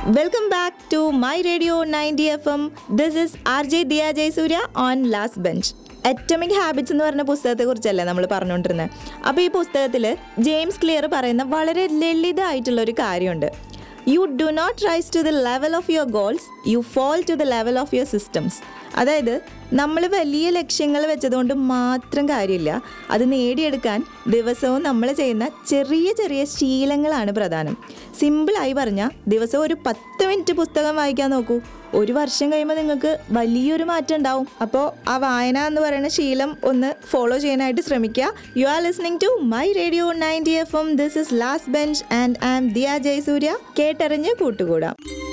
welcome back to my radio ninety F M this is R J Diya Jayasurya on last bench atomic habits എന്ന് പറഞ്ഞ പുസ്തകത്തെക്കുറിച്ചല്ലേ നമ്മൾ പറഞ്ഞുകൊണ്ടിരുന്നത് അപ്പോൾ ഈ പുസ്തകത്തിൽ ജെയിംസ് ക്ലിയർ പറയുന്ന വളരെ ലളിതമായിട്ടുള്ള ഒരു കാര്യമുണ്ട് you do not rise to the level of your goals you fall to the level of your systems അതായത് നമ്മൾ വലിയ ലക്ഷ്യങ്ങൾ വെച്ചതുകൊണ്ട് മാത്രം കാര്യമില്ല അത് നേടിയെടുക്കാൻ ദിവസവും നമ്മൾ ചെയ്യുന്ന ചെറിയ ചെറിയ ശീലങ്ങളാണ് പ്രധാനം സിമ്പിളായി പറഞ്ഞാൽ ദിവസവും ഒരു പത്ത് മിനിറ്റ് പുസ്തകം വായിക്കാൻ നോക്കൂ ഒരു വർഷം കഴിയുമ്പോൾ നിങ്ങൾക്ക് വലിയൊരു മാറ്റം ഉണ്ടാവും അപ്പോൾ ആ വായന എന്ന് പറയുന്ന ശീലം ഒന്ന് ഫോളോ ചെയ്യാനായിട്ട് ശ്രമിക്കുക you are listening to my radio ninety F M this is last bench and I am Diya Jayasurya കേട്ടറിഞ്ഞ് കൂട്ടുകൂടാം